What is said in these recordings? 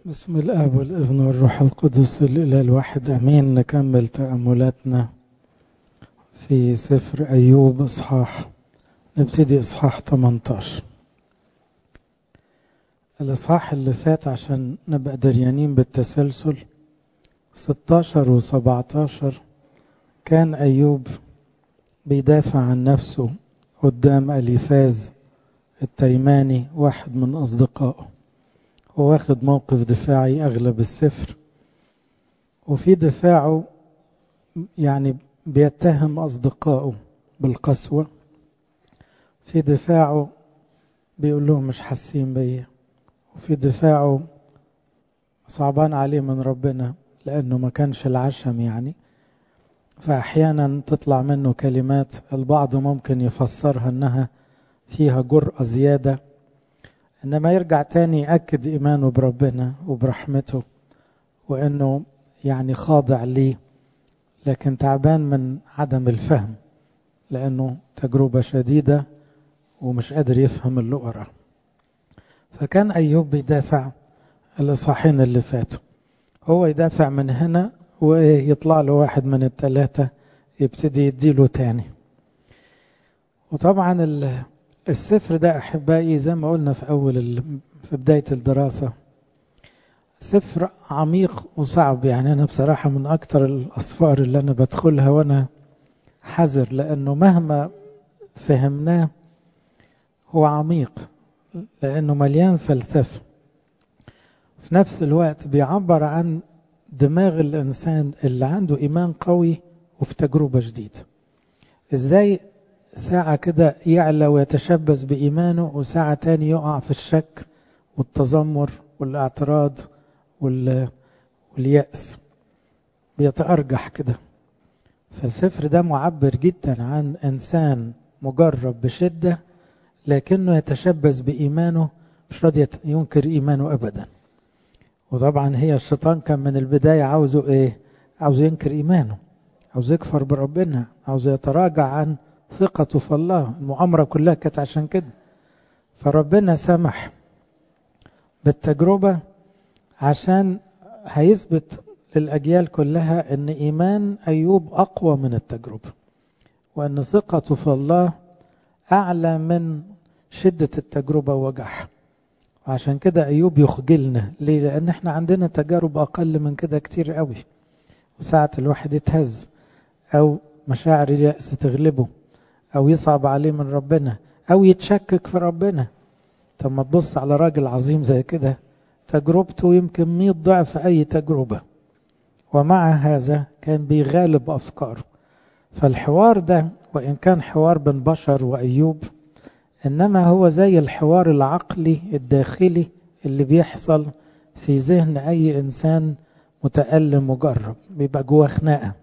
بسم الآب والابن والروح القدس الإله الواحد أمين نكمل تأملاتنا في سفر أيوب إصحاح نبتدي إصحاح 18 الإصحاح اللي فات عشان نبقى دريانين بالتسلسل 16 و 17 كان أيوب بيدافع عن نفسه قدام أليفاز التيماني واحد من أصدقائه هو واخد موقف دفاعي أغلب السفر وفي دفاعه يعني بيتهم أصدقائه بالقسوة في دفاعه بيقول لهم مش حاسين بيا وفي دفاعه صعبان عليه من ربنا لأنه ما كانش العشم يعني فأحيانا تطلع منه كلمات البعض ممكن يفسرها أنها فيها جرأة زيادة إنما يرجع تاني يأكد إيمانه بربنا وبرحمته وإنه يعني خاضع ليه لكن تعبان من عدم الفهم لأنه تجربة شديدة ومش قادر يفهم اللي قرأ فكان أيوب بيدافع الإصحاحين اللي فاتوا هو يدافع من هنا ويطلع له واحد من الثلاثة يبتدي يديله تاني وطبعا السفر ده أحبائي زي ما قلنا في أول في بداية الدراسة سفر عميق وصعب يعني أنا بصراحة من أكتر الأسفار اللي أنا بدخلها وأنا حذر لأنه مهما فهمناه هو عميق لأنه مليان فلسفة في نفس الوقت بيعبر عن دماغ الإنسان اللي عنده إيمان قوي وفي تجربة جديدة إزاي ساعة كده يعلى ويتشبث بإيمانه وساعة تاني يقع في الشك والتذمر والاعتراض واليأس بيتأرجح كده فالسفر ده معبر جدا عن إنسان مجرب بشدة لكنه يتشبث بإيمانه مش راضي ينكر إيمانه أبدا وطبعا هي الشيطان كان من البداية عاوزه إيه عاوزه ينكر إيمانه عاوز يكفر بربنا عاوز يتراجع عن ثقته في الله المؤامرة كلها كانت عشان كده فربنا سمح بالتجربة عشان هيثبت للأجيال كلها أن إيمان أيوب أقوى من التجربة وأن ثقته في الله أعلى من شدة التجربة ووجعها وعشان كده أيوب يخجلنا ليه؟ لأن احنا عندنا تجارب أقل من كده كتير قوي وساعة الواحد يتهز أو مشاعر اليأس تغلبه أو يصعب عليه من ربنا أو يتشكك في ربنا طب ما تبص على راجل عظيم زي كده تجربته يمكن مئة ضعف أي تجربة ومع هذا كان بيغالب أفكاره فالحوار ده وإن كان حوار بين بشر وأيوب إنما هو زي الحوار العقلي الداخلي اللي بيحصل في ذهن أي إنسان متألم مجرب بيبقى جواه خناقة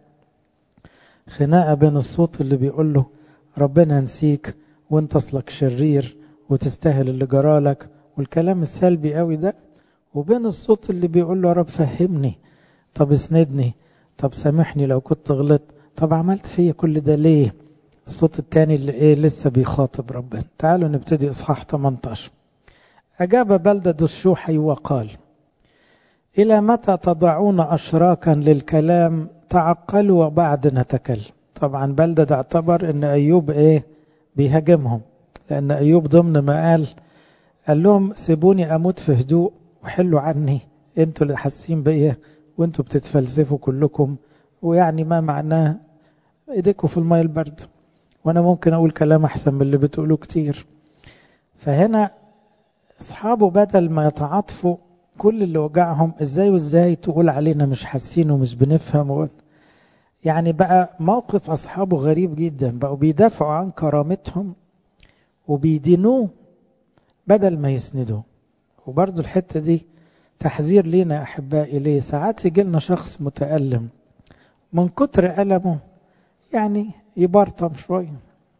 خناقة بين الصوت اللي بيقول له ربنا نسيك وانت اصلك شرير وتستاهل اللي جرالك والكلام السلبي قوي ده وبين الصوت اللي بيقول له يا رب فهمني طب اسندني طب سامحني لو كنت غلطت طب عملت فيا كل ده ليه الصوت التاني اللي ايه لسه بيخاطب ربنا تعالوا نبتدي اصحاح 18 اجاب بلدة الشوحي وقال الى متى تضعون اشراكا للكلام تعقلوا وبعد نتكلم طبعا بلدة اعتبر ان ايوب ايه بيهاجمهم لان ايوب ضمن ما قال قال لهم سيبوني اموت في هدوء وحلوا عني انتوا اللي حاسين بيا وانتوا بتتفلسفوا كلكم ويعني ما معناه ايديكم في الماء البرد وانا ممكن اقول كلام احسن من اللي بتقولوه كتير فهنا اصحابه بدل ما يتعاطفوا كل اللي وجعهم ازاي وازاي تقول علينا مش حاسين ومش بنفهم يعني بقى موقف أصحابه غريب جدا بقوا بيدافعوا عن كرامتهم وبيدينوه بدل ما يسندوه وبرضو الحتة دي تحذير لينا أحبائي ليه ساعات يجي لنا شخص متألم من كتر ألمه يعني يبرطم شوية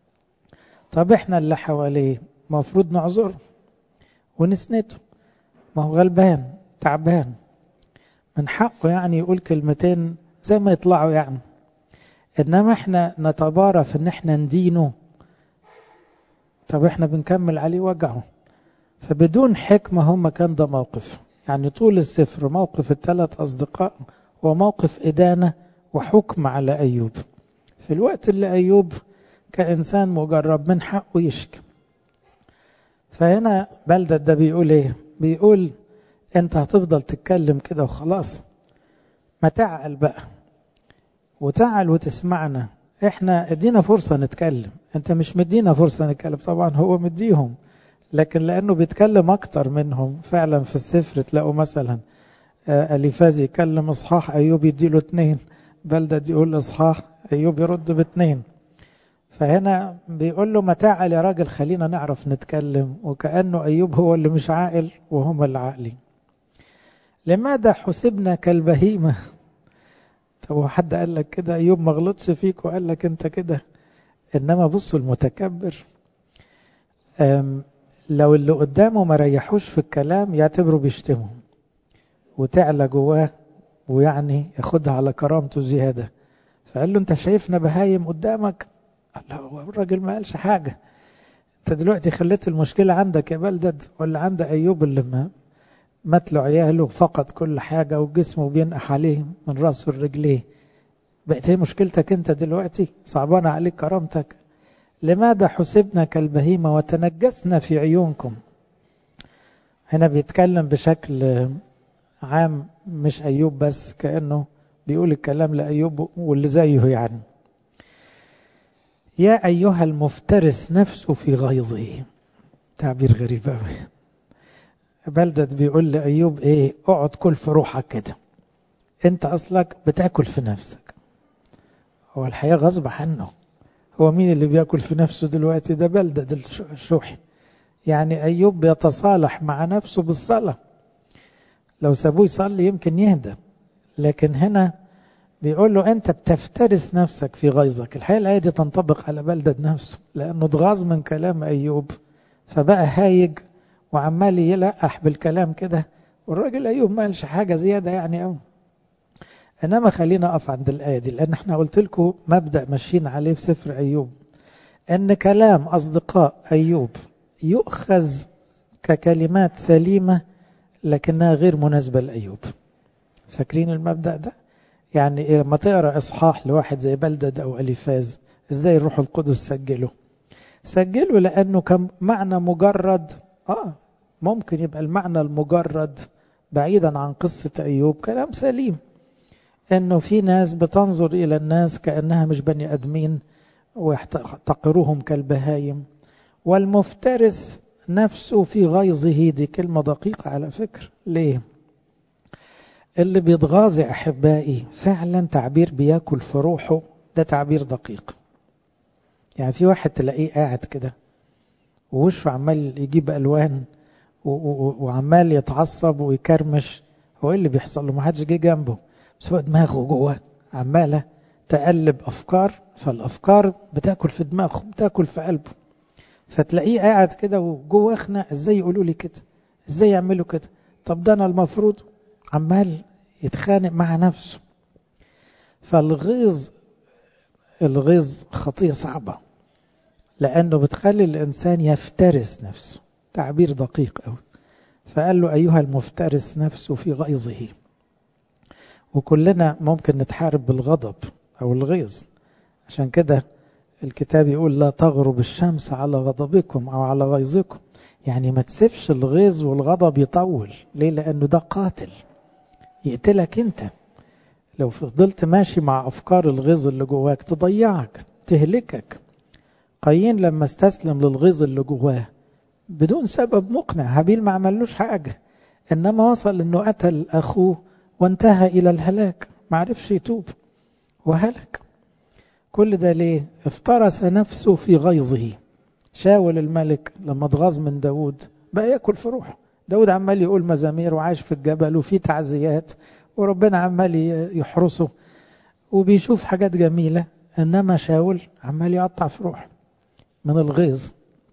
طب احنا اللي حواليه مفروض نعذره ونسنده ما هو غلبان تعبان من حقه يعني يقول كلمتين زي ما يطلعوا يعني انما احنا نتبارى في ان احنا ندينه طب احنا بنكمل عليه وجعه فبدون حكمة هم كان ده موقف يعني طول السفر موقف الثلاث أصدقاء هو موقف إدانة وحكم على أيوب في الوقت اللي أيوب كإنسان مجرب من حقه يشكي فهنا بلدة ده بيقول إيه بيقول أنت هتفضل تتكلم كده وخلاص ما تعقل بقى وتعقل وتسمعنا احنا ادينا فرصة نتكلم انت مش مدينا فرصة نتكلم طبعا هو مديهم لكن لانه بيتكلم اكتر منهم فعلا في السفر تلاقوا مثلا اليفاز يكلم اصحاح ايوب يديله اتنين بلدة يقول اصحاح ايوب يرد باتنين فهنا بيقول له ما تعقل يا راجل خلينا نعرف نتكلم وكأنه ايوب هو اللي مش عاقل وهم اللي عاقلين لماذا حسبنا كالبهيمة طب هو حد قال لك كده ايوب ما غلطش فيك وقال لك انت كده انما بصوا المتكبر لو اللي قدامه ما ريحوش في الكلام يعتبره بيشتمه وتعلى جواه ويعني ياخدها على كرامته زياده فقال له انت شايفنا بهايم قدامك الله هو الراجل ما قالش حاجه انت دلوقتي خليت المشكله عندك يا بلدد ولا عند ايوب اللي ما مات له عياله فقد كل حاجه وجسمه بينقح عليه من راسه لرجليه بقت هي مشكلتك انت دلوقتي صعبانه عليك كرامتك لماذا حسبنا كالبهيمة وتنجسنا في عيونكم هنا بيتكلم بشكل عام مش أيوب بس كأنه بيقول الكلام لأيوب واللي زيه يعني يا أيها المفترس نفسه في غيظه تعبير غريب أوي بلدة بيقول لأيوب إيه اقعد كل في روحك كده أنت أصلك بتاكل في نفسك هو الحياة غصب عنه هو مين اللي بياكل في نفسه دلوقتي ده بلدة الشوحي يعني أيوب بيتصالح مع نفسه بالصلاة لو سابوه يصلي يمكن يهدى لكن هنا بيقول له أنت بتفترس نفسك في غيظك الحقيقة الآية دي تنطبق على بلدة نفسه لأنه اتغاظ من كلام أيوب فبقى هايج وعمال يلقح بالكلام كده والراجل أيوب ما قالش حاجة زيادة يعني أو انما خلينا اقف عند الايه دي لان احنا قلت لكم مبدا ماشيين عليه في سفر ايوب ان كلام اصدقاء ايوب يؤخذ ككلمات سليمه لكنها غير مناسبه لايوب فاكرين المبدا ده يعني لما تقرا اصحاح لواحد زي بلدد او اليفاز ازاي الروح القدس سجله سجله لانه كان معنى مجرد اه ممكن يبقى المعنى المجرد بعيدا عن قصه ايوب كلام سليم انه في ناس بتنظر الى الناس كانها مش بني ادمين ويحتقروهم كالبهايم والمفترس نفسه في غيظه دي كلمة دقيقة على فكرة ليه اللي بيتغاظ يا احبائي فعلا تعبير بياكل في روحه ده تعبير دقيق يعني في واحد تلاقيه قاعد كده ووشه عمال يجيب الوان وعمال يتعصب ويكرمش هو ايه اللي بيحصل له ما حدش جه جنبه بس هو دماغه جوه عمالة تقلب أفكار فالأفكار بتاكل في دماغه بتاكل في قلبه فتلاقيه قاعد كده وجوه خناق ازاي يقولوا لي كده ازاي يعملوا كده طب ده انا المفروض عمال يتخانق مع نفسه فالغيظ الغيظ خطية صعبة لأنه بتخلي الإنسان يفترس نفسه تعبير دقيق أوي فقال له أيها المفترس نفسه في غيظه وكلنا ممكن نتحارب بالغضب أو الغيظ عشان كده الكتاب يقول لا تغرب الشمس على غضبكم أو على غيظكم يعني ما تسيبش الغيظ والغضب يطول ليه لأنه ده قاتل يقتلك أنت لو فضلت ماشي مع أفكار الغيظ اللي جواك تضيعك تهلكك قايين لما استسلم للغيظ اللي جواه بدون سبب مقنع هابيل ما عملوش حاجة إنما وصل إنه قتل أخوه وانتهى إلى الهلاك ما عرفش يتوب وهلك كل ده ليه افترس نفسه في غيظه شاول الملك لما اتغاظ من داود بقى ياكل في روحه داود عمال يقول مزامير وعايش في الجبل وفي تعزيات وربنا عمال يحرسه وبيشوف حاجات جميلة إنما شاول عمال يقطع في روحه من الغيظ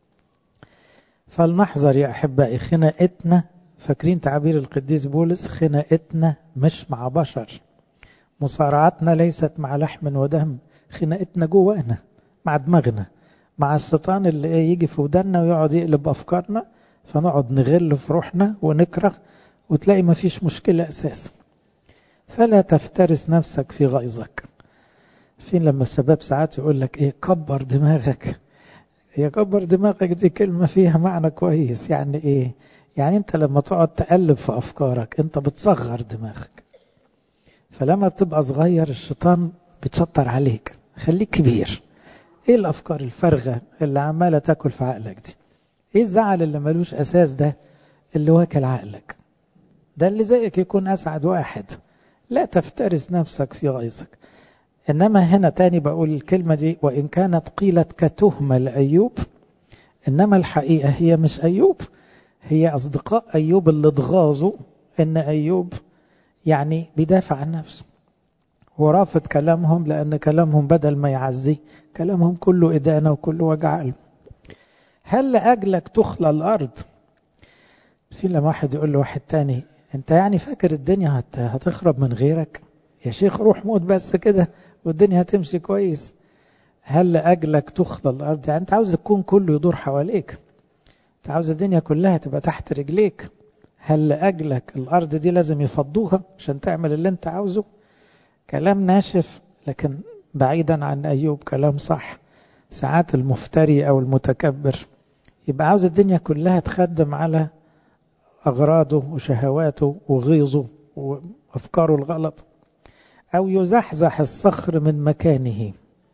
فلنحذر يا أحبائي خناقتنا فاكرين تعبير القديس بولس خناقتنا مش مع بشر مصارعتنا ليست مع لحم ودم خناقتنا جوانا مع دماغنا مع الشيطان اللي يجي في ودنا ويقعد يقلب أفكارنا فنقعد نغل في روحنا ونكره وتلاقي ما فيش مشكلة أساسا فلا تفترس نفسك في غيظك فين لما الشباب ساعات يقول لك ايه كبر دماغك هي كبر دماغك دي كلمة فيها معنى كويس يعني ايه يعني انت لما تقعد تقلب في افكارك انت بتصغر دماغك فلما بتبقى صغير الشيطان بتشطر عليك خليك كبير ايه الافكار الفارغه اللي عماله تاكل في عقلك دي ايه الزعل اللي ملوش اساس ده اللي واكل عقلك ده اللي زيك يكون اسعد واحد لا تفترس نفسك في غيظك انما هنا تاني بقول الكلمه دي وان كانت قيلت كتهمه لايوب انما الحقيقه هي مش ايوب هي اصدقاء ايوب اللي اتغاظوا ان ايوب يعني بيدافع عن نفسه هو رافض كلامهم لأن كلامهم بدل ما يعزي كلامهم كله إدانة وكله وجع قلب هل لأجلك تخلى الأرض في لما واحد يقول له واحد تاني انت يعني فاكر الدنيا هت... هتخرب من غيرك يا شيخ روح موت بس كده والدنيا هتمشي كويس هل لأجلك تخلى الأرض يعني انت عاوز الكون كله يدور حواليك انت عاوز الدنيا كلها تبقى تحت رجليك هل لأجلك الأرض دي لازم يفضوها عشان تعمل اللي انت عاوزه كلام ناشف لكن بعيدا عن أيوب كلام صح ساعات المفتري أو المتكبر يبقى عاوز الدنيا كلها تخدم على أغراضه وشهواته وغيظه وأفكاره الغلط أو يزحزح الصخر من مكانه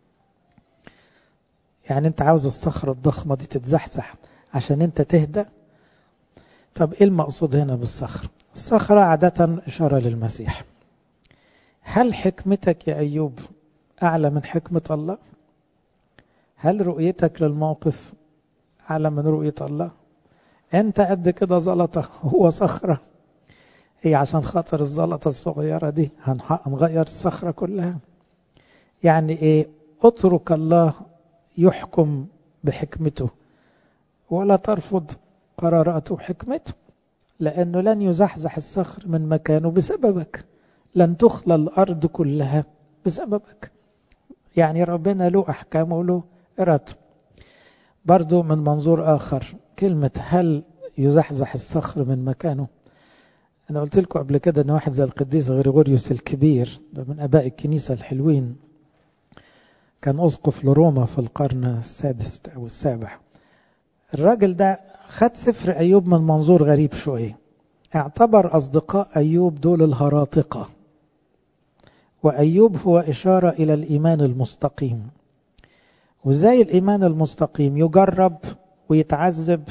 يعني أنت عاوز الصخرة الضخمة دي تتزحزح عشان أنت تهدى طب إيه المقصود هنا بالصخر الصخرة عادة إشارة للمسيح هل حكمتك يا أيوب أعلى من حكمة الله هل رؤيتك للموقف أعلى من رؤية الله أنت قد كده زلطة هو صخرة هي عشان خاطر الزلطة الصغيرة دي هنغير الصخرة كلها يعني إيه اترك الله يحكم بحكمته ولا ترفض قراراته وحكمته لأنه لن يزحزح الصخر من مكانه بسببك لن تخلى الأرض كلها بسببك يعني ربنا له أحكامه وله إرادته برضو من منظور آخر كلمة هل يزحزح الصخر من مكانه أنا قلت لكم قبل كده أن واحد زي القديس غريغوريوس الكبير من أباء الكنيسة الحلوين كان أسقف لروما في القرن السادس أو السابع الراجل ده خد سفر أيوب من منظور غريب شوية اعتبر أصدقاء أيوب دول الهراطقة وأيوب هو إشارة إلى الإيمان المستقيم وزي الإيمان المستقيم يجرب ويتعذب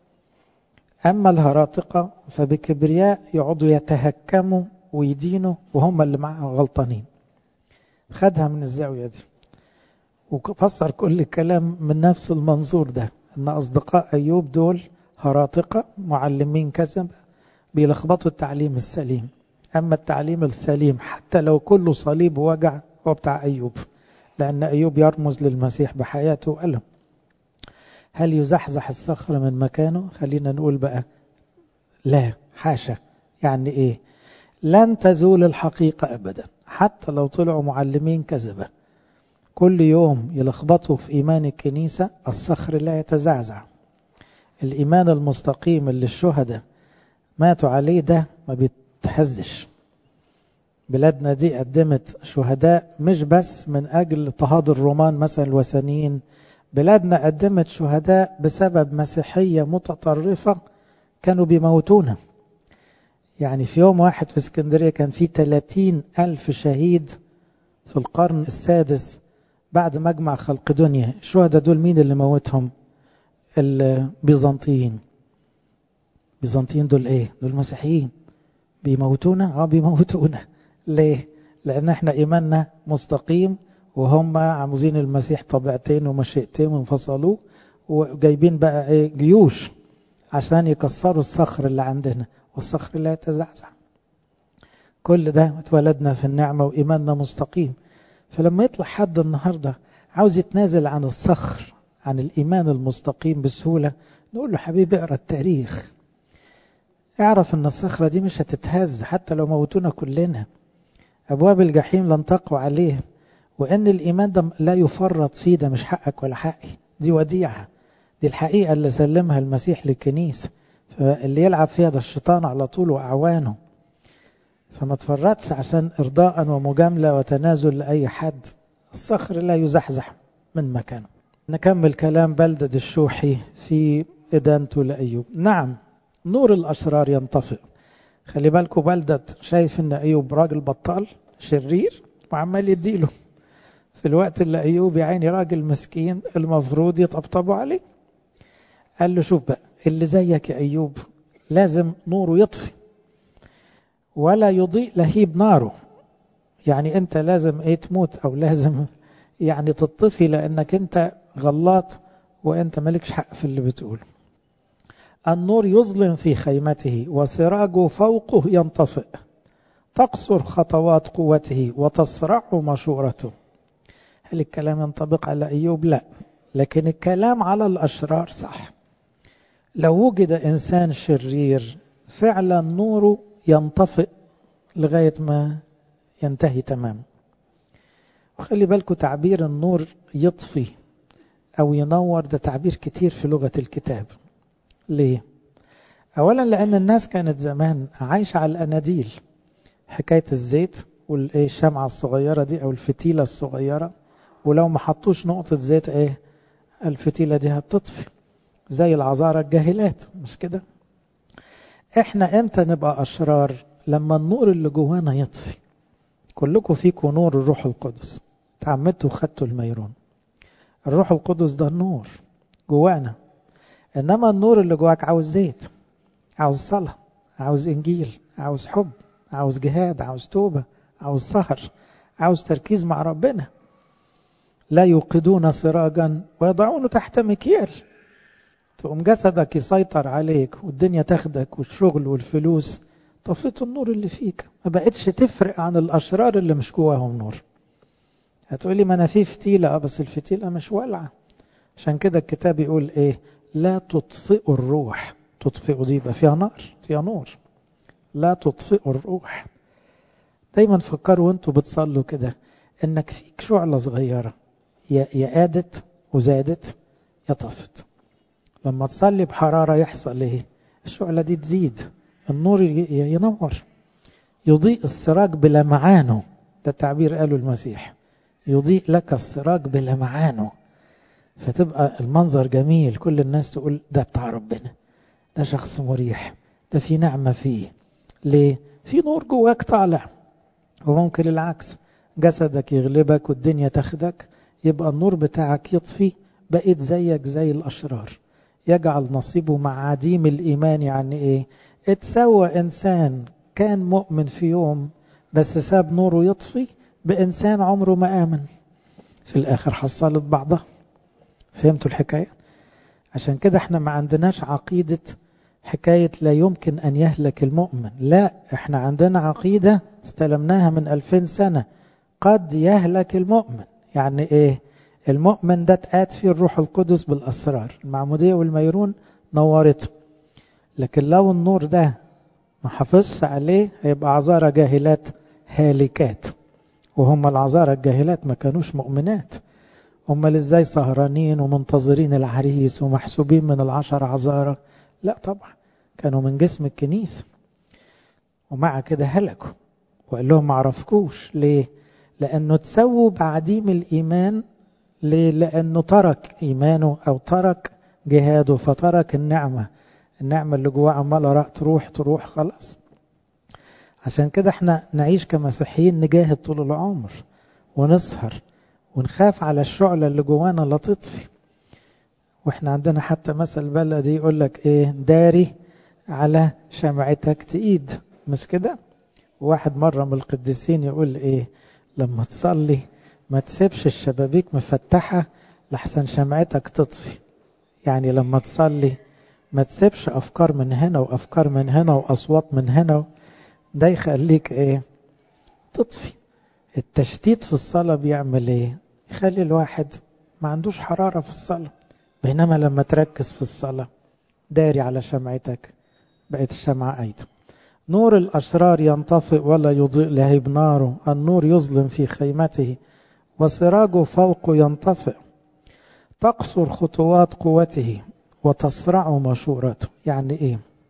أما الهراطقة فبكبرياء يقعدوا يتهكموا ويدينوا وهم اللي معاه غلطانين خدها من الزاوية دي وفسر كل الكلام من نفس المنظور ده أن أصدقاء أيوب دول هراطقة معلمين كذب بيلخبطوا التعليم السليم أما التعليم السليم حتى لو كله صليب ووجع هو بتاع أيوب لأن أيوب يرمز للمسيح بحياته وألم هل يزحزح الصخر من مكانه خلينا نقول بقى لا حاشا يعني إيه لن تزول الحقيقة أبدا حتى لو طلعوا معلمين كذبة كل يوم يلخبطوا في إيمان الكنيسة الصخر لا يتزعزع الإيمان المستقيم اللي الشهداء ماتوا عليه ده ما بيتهزش بلادنا دي قدمت شهداء مش بس من أجل اضطهاد الرومان مثلا الوثنيين بلادنا قدمت شهداء بسبب مسيحية متطرفة كانوا بيموتونا يعني في يوم واحد في اسكندرية كان في 30 ألف شهيد في القرن السادس بعد مجمع خلق دنيا الشهداء دول مين اللي موتهم البيزنطيين البيزنطيين دول ايه دول مسيحيين بيموتونا اه بيموتونا ليه لان احنا ايماننا مستقيم وهم عاوزين المسيح طبيعتين ومشيئتين وانفصلوه وجايبين بقى ايه جيوش عشان يكسروا الصخر اللي عندنا والصخر لا يتزعزع كل ده اتولدنا في النعمة وإيماننا مستقيم فلما يطلع حد النهاردة عاوز يتنازل عن الصخر عن الإيمان المستقيم بسهولة نقول له حبيبي اقرا التاريخ اعرف ان الصخرة دي مش هتتهز حتى لو موتونا كلنا أبواب الجحيم لن تقوى عليه وأن الإيمان ده لا يفرط فيه ده مش حقك ولا حقي دي وديعة دي الحقيقة اللي سلمها المسيح للكنيسة فاللي يلعب فيها ده الشيطان على طول وأعوانه فما تفرطش عشان إرضاء ومجاملة وتنازل لأي حد الصخر لا يزحزح من مكانه نكمل كلام بلدة الشوحي في إدانته لأيوب نعم نور الأشرار ينطفئ خلي بالكم بلدة شايف إن أيوب راجل بطال شرير وعمال يديله في الوقت اللي أيوب يا عيني راجل مسكين المفروض يطبطبوا عليه قال له شوف بقى اللي زيك يا أيوب لازم نوره يطفي ولا يضيء لهيب ناره يعني أنت لازم إيه تموت أو لازم يعني تطفي لأنك أنت غلط وأنت مالكش حق في اللي بتقوله النور يظلم في خيمته وسراجه فوقه ينطفئ تقصر خطوات قوته وتصرع مشورته هل الكلام ينطبق على أيوب لا لكن الكلام على الأشرار صح لو وجد إنسان شرير فعلا نوره ينطفئ لغاية ما ينتهي تماما وخلي بالكم تعبير النور يطفي أو ينور ده تعبير كتير في لغة الكتاب ليه؟ أولا لأن الناس كانت زمان عايشة على الأناديل حكاية الزيت والشمعة الصغيرة دي أو الفتيلة الصغيرة ولو ما حطوش نقطة زيت ايه الفتيلة دي هتطفي زي العذارى الجاهلات مش كده احنا امتى نبقى اشرار لما النور اللي جوانا يطفي كلكم فيكم نور الروح القدس تعمدتوا وخدتوا الميرون الروح القدس ده النور جوانا انما النور اللي جواك عاوز زيت عاوز صلاة عاوز انجيل عاوز حب عاوز جهاد عاوز توبة عاوز سهر عاوز تركيز مع ربنا لا يوقدون سراجا ويضعونه تحت مكيال تقوم جسدك يسيطر عليك والدنيا تاخدك والشغل والفلوس طفيت النور اللي فيك ما بقتش تفرق عن الأشرار اللي مش جواهم نور هتقولي ما أنا في فتيلة بس الفتيلة مش والعة عشان كده الكتاب يقول إيه لا تطفئوا الروح تطفئوا دي يبقى فيها نار فيها نور لا تطفئوا الروح دايما فكروا وانتوا بتصلوا كده انك فيك شعلة صغيرة يا قادت وزادت يا طفت لما تصلي بحرارة يحصل ايه الشعلة دي تزيد النور ينور يضيء السراج بلمعانه ده تعبير قاله المسيح يضيء لك السراج بلمعانه فتبقى المنظر جميل كل الناس تقول ده بتاع ربنا ده شخص مريح ده في نعمة فيه ليه في نور جواك طالع وممكن العكس جسدك يغلبك والدنيا تاخدك يبقى النور بتاعك يطفي بقيت زيك زي الأشرار يجعل نصيبه مع عديم الإيمان يعني إيه اتسوى إنسان كان مؤمن في يوم بس ساب نوره يطفي بإنسان عمره ما آمن في الآخر حصلت بعضها فهمتوا الحكاية عشان كده احنا ما عندناش عقيدة حكاية لا يمكن أن يهلك المؤمن لا احنا عندنا عقيدة استلمناها من ألفين سنة قد يهلك المؤمن يعني ايه المؤمن ده اتقاد فيه الروح القدس بالأسرار المعمودية والميرون نورته لكن لو النور ده ما حافظش عليه هيبقى عذارى جاهلات هالكات وهم العذارى الجاهلات ما كانوش مؤمنات هم ازاي سهرانين ومنتظرين العريس ومحسوبين من العشر عذارى لا طبعا كانوا من جسم الكنيسة ومع كده هلكوا وقال لهم ما عرفكوش ليه لأنه تسووا بعديم الإيمان ليه لأنه ترك إيمانه أو ترك جهاده فترك النعمة النعمة اللي جواه عمالة تروح تروح خلاص عشان كده احنا نعيش كمسيحيين نجاهد طول العمر ونسهر ونخاف على الشعلة اللي جوانا لا تطفي واحنا عندنا حتى مثل بلدي يقول لك ايه داري على شمعتك تقيد مش كده واحد مرة من القديسين يقول ايه لما تصلي ما تسيبش الشبابيك مفتحة لحسن شمعتك تطفي يعني لما تصلي ما تسيبش أفكار من هنا وأفكار من هنا وأصوات من هنا ده يخليك إيه تطفي التشتيت في الصلاة بيعمل إيه يخلي الواحد ما عندوش حرارة في الصلاة بينما لما تركز في الصلاة داري على شمعتك بقت الشمعة أيضا نور الأشرار ينطفئ ولا يضيء لهيب ناره النور يظلم في خيمته وسراجه فوق ينطفئ تقصر خطوات قوته وتصرع مشورته يعني ايه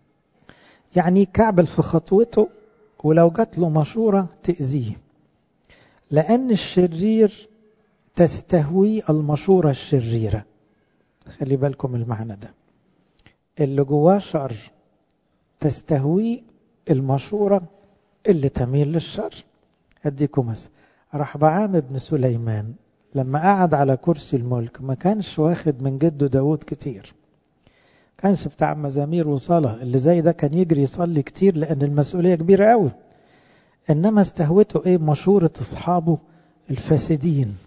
يعني يكعبل في خطوته ولو جات له مشورة تأذيه لأن الشرير تستهوي المشورة الشريرة خلي بالكم المعنى ده اللي جواه شر تستهوي المشورة اللي تميل للشر أديكم مثلا رحبعام بن سليمان لما قعد على كرسي الملك ما كانش واخد من جده داود كتير كانش بتاع مزامير وصلاة اللي زي ده كان يجري يصلي كتير لأن المسؤولية كبيرة قوي إنما استهوته إيه مشورة أصحابه الفاسدين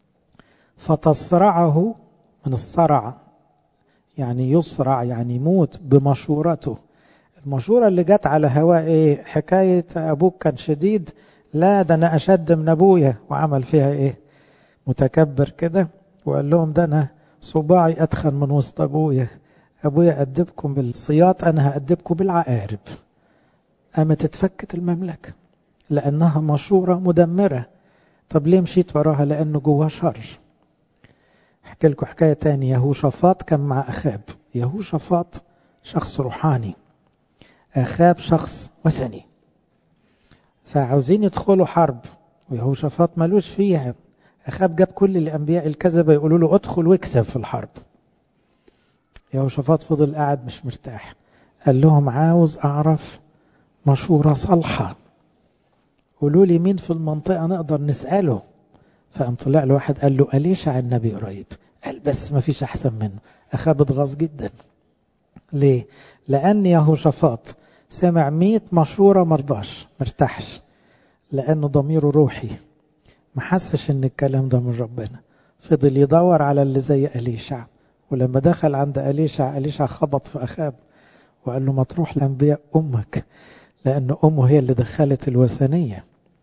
فتصرعه من الصرع يعني يصرع يعني يموت بمشورته المشورة اللي جت على هواء ايه حكاية ابوك كان شديد لا ده انا اشد من ابويا وعمل فيها ايه متكبر كده وقال لهم ده انا صباعي اتخن من وسط ابويا ابويا ادبكم بالصياط انا هادبكم بالعقارب قامت اتفكت المملكة لانها مشورة مدمرة طب ليه مشيت وراها لانه جواها شر احكي لكم حكاية تانية يهوشافاط كان مع أخاب يهوشافاط شخص روحاني أخاب شخص وثني فعاوزين يدخلوا حرب ويهوشافاط ملوش فيها أخاب جاب كل الأنبياء الكذبة يقولوا له ادخل واكسب في الحرب يهوشافاط فضل قاعد مش مرتاح قال لهم عاوز أعرف مشورة صالحة قولوا لي مين في المنطقة نقدر نسأله فقام طلع له واحد قال له أليشع النبي قريب قال بس ما فيش أحسن منه أخاب اتغاظ جدا ليه؟ لأن يهوشافاط سمع مية مشورة مرضاش مرتاحش لأنه ضميره روحي ما حسش إن الكلام ده من ربنا فضل يدور على اللي زي أليشع ولما دخل عند أليشع أليشع خبط في أخاب وقال له ما تروح لأنبياء أمك لأن أمه هي اللي دخلت الوثنية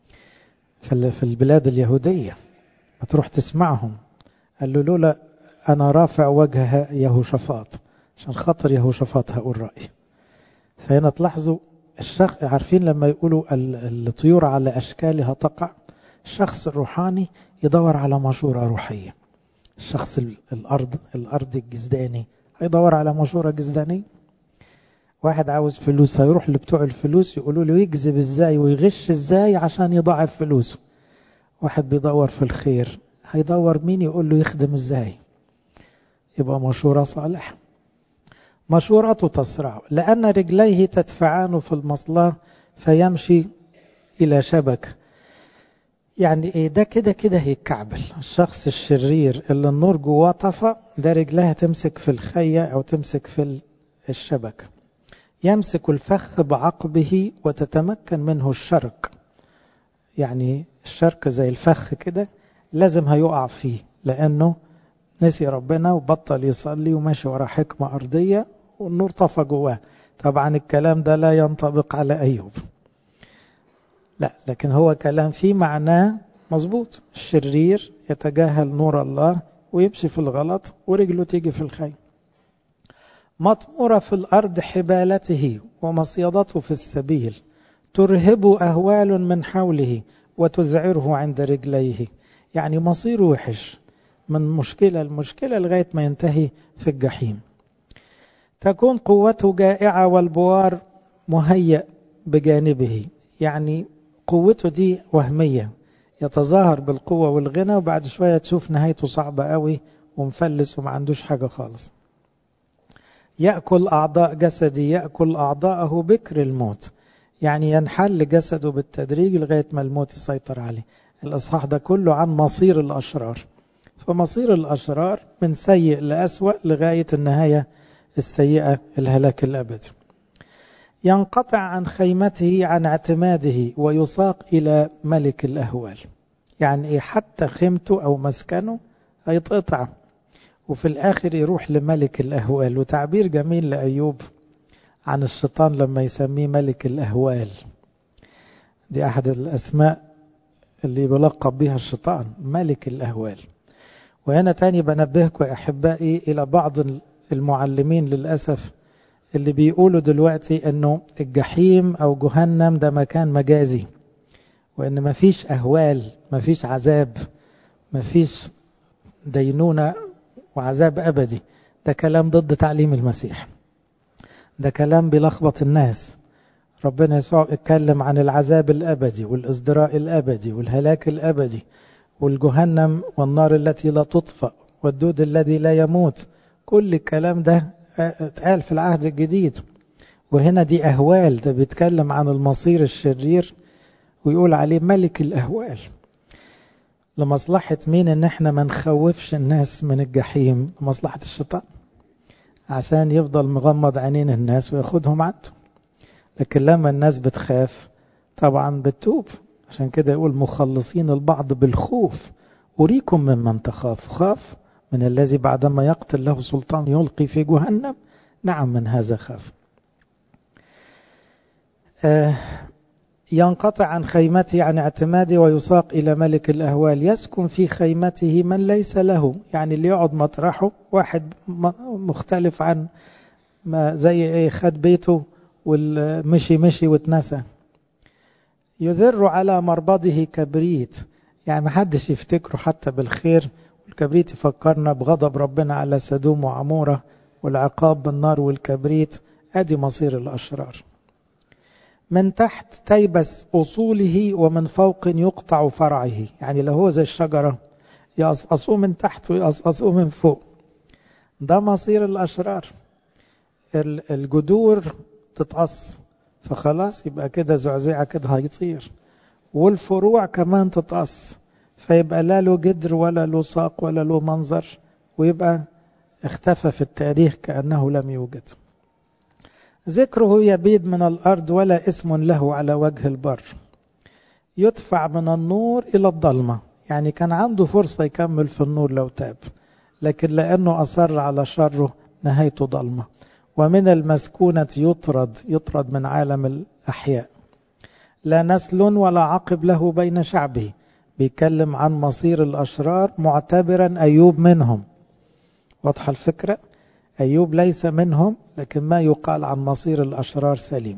في البلاد اليهودية ما تروح تسمعهم قال له لولا أنا رافع وجه يهوشافاط عشان خاطر يهوشافاط هقول رأيي فهنا تلاحظوا الشخص عارفين لما يقولوا الطيور على أشكالها تقع الشخص الروحاني يدور على مشورة روحية الشخص الأرض الأرض الجزداني هيدور على مشورة جزدانية واحد عاوز فلوس هيروح لبتوع الفلوس يقولوا له يكذب ازاي ويغش ازاي عشان يضاعف فلوسه واحد بيدور في الخير هيدور مين يقول له يخدم ازاي يبقى مشورة صالحة مشورته تسرع لأن رجليه تدفعان في المصلاة فيمشي إلى شبك يعني ايه ده كده كده هيتكعبل الشخص الشرير اللي النور جواه طفى ده رجلها تمسك في الخية أو تمسك في الشبكة يمسك الفخ بعقبه وتتمكن منه الشرك يعني الشرك زي الفخ كده لازم هيقع فيه لأنه نسي ربنا وبطل يصلي وماشي ورا حكمة أرضية والنور طفى جواه طبعا الكلام ده لا ينطبق على أيوب لا لكن هو كلام فيه معناه مظبوط الشرير يتجاهل نور الله ويمشي في الغلط ورجله تيجي في الخير مطمورة في الأرض حبالته ومصيدته في السبيل ترهب أهوال من حوله وتذعره عند رجليه يعني مصيره وحش من مشكلة لمشكلة لغاية ما ينتهي في الجحيم تكون قوته جائعة والبوار مهيأ بجانبه يعني قوته دي وهمية يتظاهر بالقوة والغنى وبعد شوية تشوف نهايته صعبة قوي ومفلس وما عندوش حاجة خالص يأكل أعضاء جسدي يأكل أعضاءه بكر الموت يعني ينحل جسده بالتدريج لغاية ما الموت يسيطر عليه الإصحاح ده كله عن مصير الأشرار فمصير الأشرار من سيء لأسوأ لغاية النهاية السيئة الهلاك الأبدي ينقطع عن خيمته عن اعتماده ويساق إلى ملك الأهوال يعني إيه حتى خيمته أو مسكنه هيتقطع وفي الآخر يروح لملك الأهوال وتعبير جميل لأيوب عن الشيطان لما يسميه ملك الأهوال دي أحد الأسماء اللي بلقب بها الشيطان ملك الأهوال وهنا تاني بنبهكم يا أحبائي إلى بعض المعلمين للأسف اللي بيقولوا دلوقتي أنه الجحيم أو جهنم ده مكان مجازي وأن مفيش أهوال مفيش عذاب مفيش دينونة وعذاب أبدي ده كلام ضد تعليم المسيح ده كلام بيلخبط الناس ربنا يسوع اتكلم عن العذاب الأبدي والإصدراء الأبدي والهلاك الأبدي والجهنم والنار التي لا تطفأ والدود الذي لا يموت كل الكلام ده اتقال في العهد الجديد وهنا دي أهوال ده بيتكلم عن المصير الشرير ويقول عليه ملك الأهوال لمصلحة مين ان احنا ما نخوفش الناس من الجحيم لمصلحة الشيطان عشان يفضل مغمض عينين الناس وياخدهم عنده لكن لما الناس بتخاف طبعا بتوب عشان كده يقول مخلصين البعض بالخوف أريكم ممن تخاف خاف من الذي بعدما يقتل له سلطان يلقي في جهنم نعم من هذا خاف آه ينقطع عن خيمته عن اعتماده ويساق إلى ملك الأهوال يسكن في خيمته من ليس له يعني اللي يقعد مطرحه واحد مختلف عن ما زي ايه خد بيته والمشي مشي واتنسى يذر على مربضه كبريت يعني ما حدش يفتكره حتى بالخير والكبريت يفكرنا بغضب ربنا على سدوم وعمورة والعقاب بالنار والكبريت ادي مصير الأشرار من تحت تيبس أصوله ومن فوق يقطع فرعه يعني لو هو زي الشجرة يقصقصوه من تحت ويقصقصوه من فوق ده مصير الأشرار الجذور تتقص فخلاص يبقى كده زعزعة كده هيطير والفروع كمان تتقص فيبقى لا له جدر ولا له ساق ولا له منظر ويبقى اختفى في التاريخ كأنه لم يوجد ذكره يبيد من الأرض ولا اسم له على وجه البر يدفع من النور إلى الظلمة يعني كان عنده فرصة يكمل في النور لو تاب لكن لأنه أصر على شره نهايته ظلمة ومن المسكونة يطرد يطرد من عالم الأحياء لا نسل ولا عقب له بين شعبه بيتكلم عن مصير الأشرار معتبرا أيوب منهم واضحة الفكرة أيوب ليس منهم لكن ما يقال عن مصير الأشرار سليم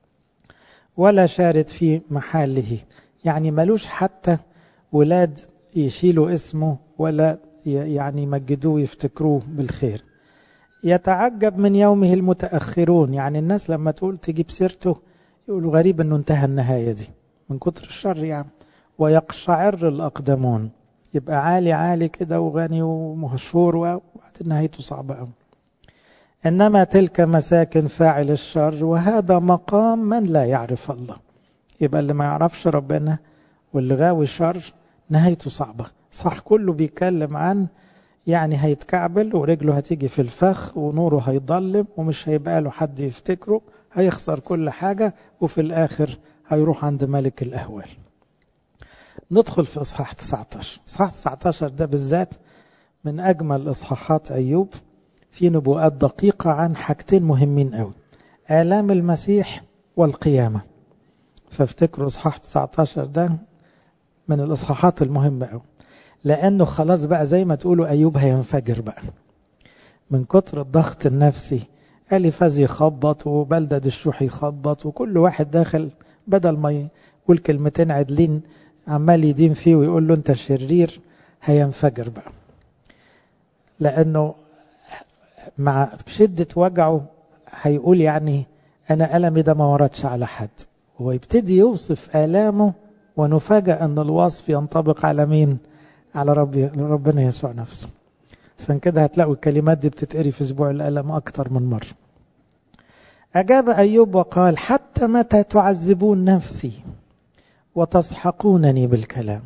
ولا شارد في محله يعني ملوش حتى ولاد يشيلوا اسمه ولا يعني يمجدوه يفتكروه بالخير يتعجب من يومه المتأخرون يعني الناس لما تقول تجيب سيرته يقولوا غريب انه انتهى النهاية دي من كتر الشر يعني ويقشعر الأقدمون يبقى عالي عالي كده وغني ومشهور وبعدين نهايته صعبة قوي إنما تلك مساكن فاعل الشر وهذا مقام من لا يعرف الله يبقى اللي ما يعرفش ربنا واللي غاوي شر نهايته صعبة صح كله بيتكلم عن يعني هيتكعبل ورجله هتيجي في الفخ ونوره هيضلم ومش هيبقى له حد يفتكره هيخسر كل حاجة وفي الآخر هيروح عند ملك الأهوال ندخل في إصحاح 19 إصحاح 19 ده بالذات من أجمل إصحاحات أيوب في نبوءات دقيقة عن حاجتين مهمين قوي آلام المسيح والقيامة فافتكروا إصحاح 19 ده من الإصحاحات المهمة قوي لأنه خلاص بقى زي ما تقولوا أيوب هينفجر بقى من كتر الضغط النفسي أليفاز يخبط وبلدة الشوح يخبط وكل واحد داخل بدل ما يقول كلمتين عدلين عمال يدين فيه ويقول له أنت شرير هينفجر بقى لأنه مع شدة وجعه هيقول يعني أنا ألمي ده ما وردش على حد ويبتدي يوصف آلامه ونفاجأ أن الوصف ينطبق على مين على ربي ربنا يسوع نفسه عشان كده هتلاقوا الكلمات دي بتتقري في أسبوع الألم أكتر من مرة أجاب أيوب وقال حتى متى تعذبون نفسي وتسحقونني بالكلام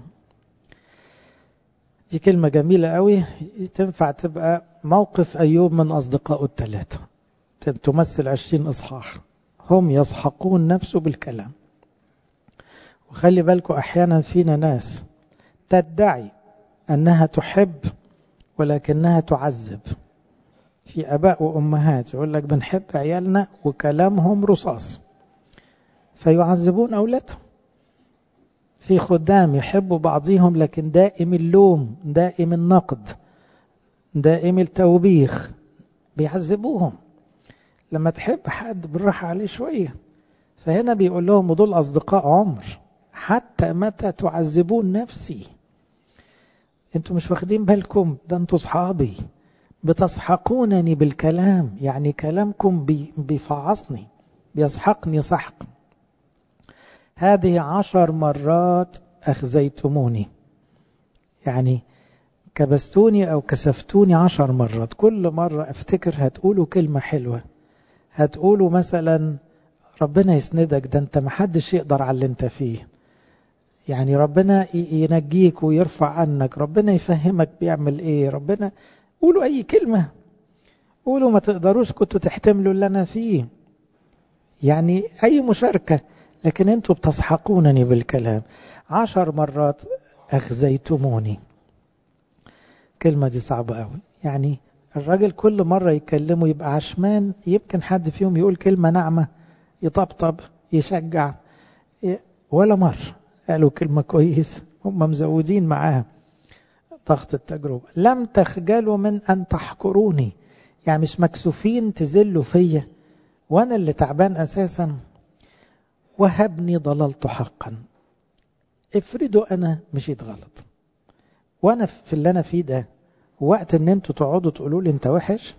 دي كلمة جميلة قوي تنفع تبقى موقف أيوب من أصدقائه الثلاثة تمثل عشرين إصحاح هم يسحقون نفسه بالكلام وخلي بالكم أحيانا فينا ناس تدعي أنها تحب ولكنها تعذب في أباء وأمهات يقول لك بنحب عيالنا وكلامهم رصاص فيعذبون أولادهم في خدام يحبوا بعضهم لكن دائم اللوم دائم النقد دائم التوبيخ بيعذبوهم لما تحب حد بالراحة عليه شوية فهنا بيقول لهم ودول أصدقاء عمر حتى متى تعذبون نفسي انتوا مش واخدين بالكم ده انتوا صحابي بتسحقونني بالكلام يعني كلامكم بي بيفعصني بيسحقني سحق هذه عشر مرات أخزيتموني يعني كبستوني أو كسفتوني عشر مرات كل مرة أفتكر هتقولوا كلمة حلوة هتقولوا مثلا ربنا يسندك ده انت محدش يقدر على اللي انت فيه يعني ربنا ينجيك ويرفع عنك ربنا يفهمك بيعمل ايه ربنا قولوا اي كلمة قولوا ما تقدروش كنتوا تحتملوا اللي انا فيه يعني اي مشاركة لكن انتوا بتسحقونني بالكلام عشر مرات اخزيتموني كلمة دي صعبة قوي يعني الراجل كل مرة يكلمه يبقى عشمان يمكن حد فيهم يقول كلمة ناعمة يطبطب يشجع ولا مرة قالوا كلمة كويس هم مزودين معاها ضغط التجربة لم تخجلوا من أن تحقروني يعني مش مكسوفين تزلوا فيا وأنا اللي تعبان أساسا وهبني ضللت حقا افرضوا أنا مشيت غلط وأنا في اللي أنا فيه ده وقت ان انتوا تقعدوا تقولوا لي انت وحش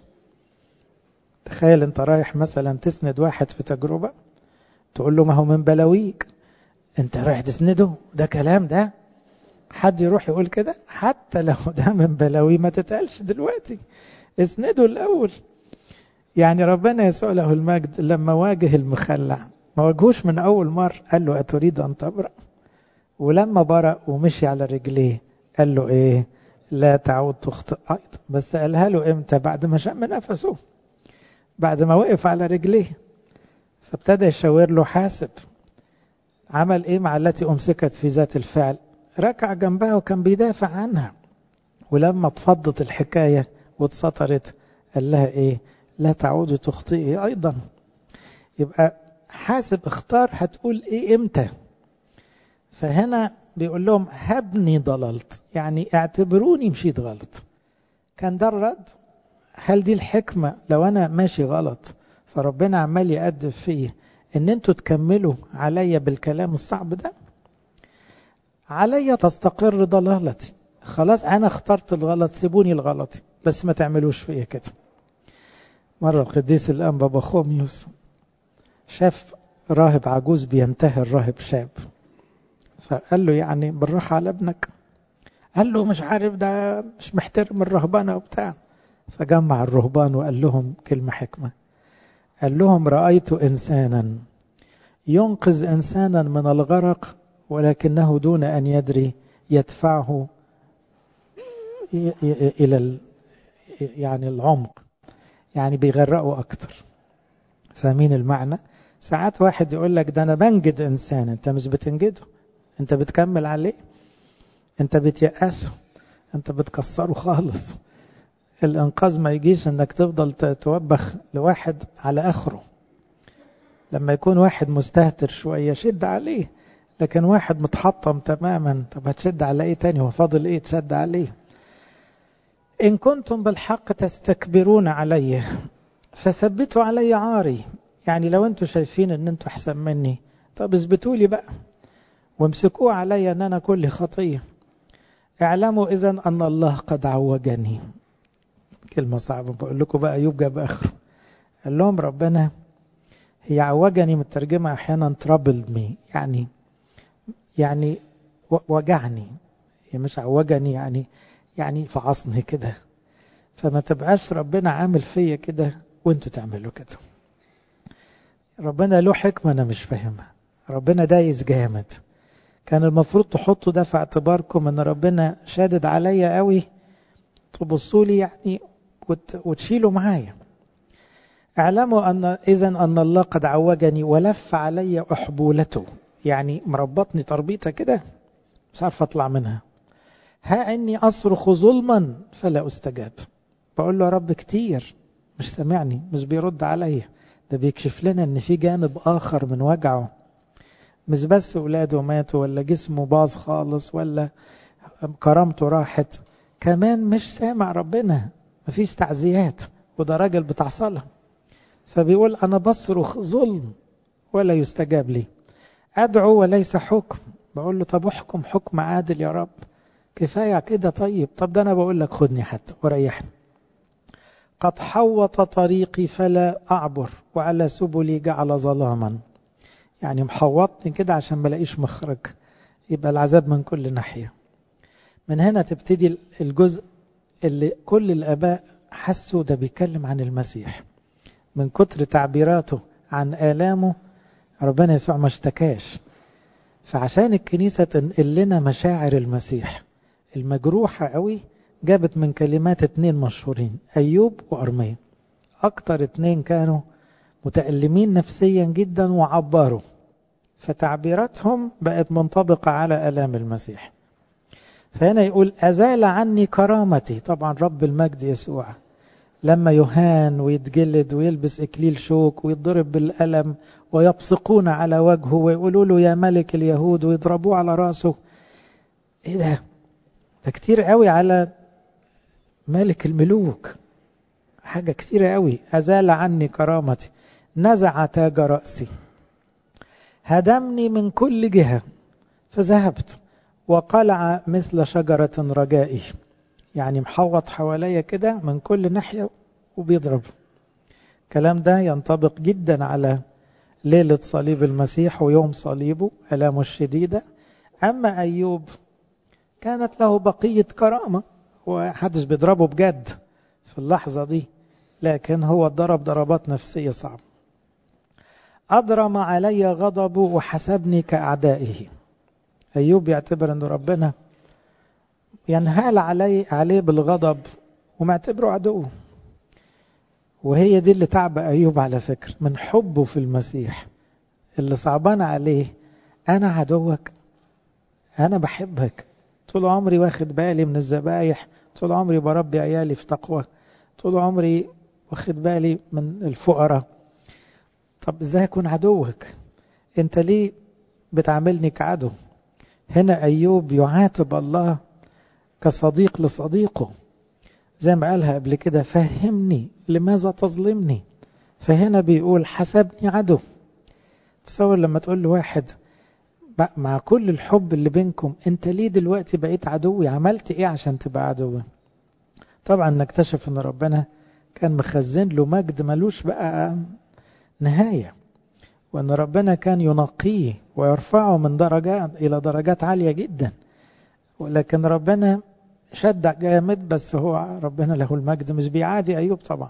تخيل انت رايح مثلا تسند واحد في تجربة تقول له ما هو من بلاويك انت رايح تسنده ده كلام ده حد يروح يقول كده حتى لو ده من بلاوي ما تتقالش دلوقتي اسنده الاول يعني ربنا يسوع له المجد لما واجه المخلع ما واجهوش من اول مرة قال له اتريد ان تبرأ ولما برأ ومشي على رجليه قال له ايه لا تعود تخطئ أيضا بس قالها له إمتى بعد ما شم نفسه بعد ما وقف على رجليه فابتدى يشاور له حاسب عمل إيه مع التي أمسكت في ذات الفعل ركع جنبها وكان بيدافع عنها ولما اتفضت الحكاية واتسطرت قال لها إيه لا تعودي تخطئي أيضا يبقى حاسب اختار هتقول إيه إمتى فهنا بيقول لهم هبني ضللت يعني اعتبروني مشيت غلط كان ده الرد هل دي الحكمة لو أنا ماشي غلط فربنا عمال يأدب فيه ان انتوا تكملوا عليا بالكلام الصعب ده عليا تستقر ضلالتي خلاص انا اخترت الغلط سيبوني الغلط بس ما تعملوش فيا كده مرة القديس الأنبا بخوميوس شاف راهب عجوز بينتهي الراهب شاب فقال له يعني بالراحة على ابنك قال له مش عارف ده مش محترم الرهبانة وبتاع فجمع الرهبان وقال لهم كلمة حكمة قال لهم رأيت إنسانا ينقذ إنسانا من الغرق ولكنه دون أن يدري يدفعه إلى يعني العمق يعني بيغرقه أكتر فاهمين المعنى ساعات واحد يقول لك ده أنا بنجد إنسان أنت مش بتنجده أنت بتكمل عليه أنت بتيأسه أنت بتكسره خالص الإنقاذ ما يجيش أنك تفضل توبخ لواحد على آخره لما يكون واحد مستهتر شوية شد عليه لكن واحد متحطم تماما طب هتشد على ايه تاني هو فاضل ايه تشد عليه إن كنتم بالحق تستكبرون علي فثبتوا علي عاري يعني لو انتوا شايفين ان انتوا احسن مني طب اثبتوا لي بقى وامسكوه علي ان انا كل خطيه اعلموا اذا ان الله قد عوجني كلمة صعبة بقول لكم بقى أيوب جاب آخره قال لهم ربنا هي عوجني مترجمة أحيانا troubled me يعني يعني وجعني هي مش عوجني يعني يعني فعصني كده فما تبقاش ربنا عامل فيا كده وانتوا تعملوا كده ربنا له حكمة أنا مش فاهمها ربنا دايس جامد كان المفروض تحطوا ده في اعتباركم ان ربنا شادد عليا قوي تبصوا لي يعني وتشيلوا معايا اعلموا ان اذا ان الله قد عوجني ولف علي احبولته يعني مربطني تربيطه كده مش عارف اطلع منها ها اني اصرخ ظلما فلا استجاب بقول له يا رب كتير مش سامعني مش بيرد عليا ده بيكشف لنا ان في جانب اخر من وجعه مش بس ولاده ماتوا ولا جسمه باظ خالص ولا كرامته راحت كمان مش سامع ربنا مفيش تعزيات وده راجل بتاع صلاة فبيقول أنا بصرخ ظلم ولا يستجاب لي أدعو وليس حكم بقول له طب احكم حكم عادل يا رب كفاية كده طيب طب ده أنا بقول لك خدني حتى وريحني قد حوط طريقي فلا أعبر وعلى سبلي جعل ظلاما يعني محوطني كده عشان ما الاقيش مخرج يبقى العذاب من كل ناحية من هنا تبتدي الجزء اللي كل الآباء حسوا ده بيتكلم عن المسيح من كتر تعبيراته عن آلامه ربنا يسوع ما اشتكاش فعشان الكنيسة تنقل لنا مشاعر المسيح المجروحة قوي جابت من كلمات اتنين مشهورين أيوب وأرميا أكتر اتنين كانوا متألمين نفسيا جدا وعبروا فتعبيراتهم بقت منطبقة على ألام المسيح فهنا يقول أزال عني كرامتي طبعا رب المجد يسوع لما يهان ويتجلد ويلبس إكليل شوك ويضرب بالألم ويبصقون على وجهه ويقولوا له يا ملك اليهود ويضربوه على راسه ايه ده ده كتير قوي على ملك الملوك حاجة كتير قوي أزال عني كرامتي نزع تاج رأسي هدمني من كل جهة فذهبت وقلع مثل شجرة رجائي يعني محوط حواليا كده من كل ناحية وبيضرب الكلام ده ينطبق جدا على ليلة صليب المسيح ويوم صليبه ألامه الشديدة أما أيوب كانت له بقية كرامة وحدش بيضربه بجد في اللحظة دي لكن هو ضرب ضربات نفسية صعبة أضرم علي غضبه وحسبني كأعدائه أيوب يعتبر أن ربنا ينهال علي عليه بالغضب ومعتبره عدوه وهي دي اللي تعب أيوب على فكرة من حبه في المسيح اللي صعبان عليه أنا عدوك أنا بحبك طول عمري واخد بالي من الذبايح طول عمري بربي عيالي في تقوى طول عمري واخد بالي من الفقراء طب ازاي اكون عدوك انت ليه بتعاملني كعدو هنا ايوب يعاتب الله كصديق لصديقه زي ما قالها قبل كده فهمني لماذا تظلمني فهنا بيقول حسبني عدو تصور لما تقول لواحد مع كل الحب اللي بينكم انت ليه دلوقتي بقيت عدوي عملت ايه عشان تبقى عدوي طبعا نكتشف ان ربنا كان مخزن له مجد ملوش بقى نهاية وأن ربنا كان ينقيه ويرفعه من درجات إلى درجات عالية جدا ولكن ربنا شد جامد بس هو ربنا له المجد مش بيعادي أيوب طبعا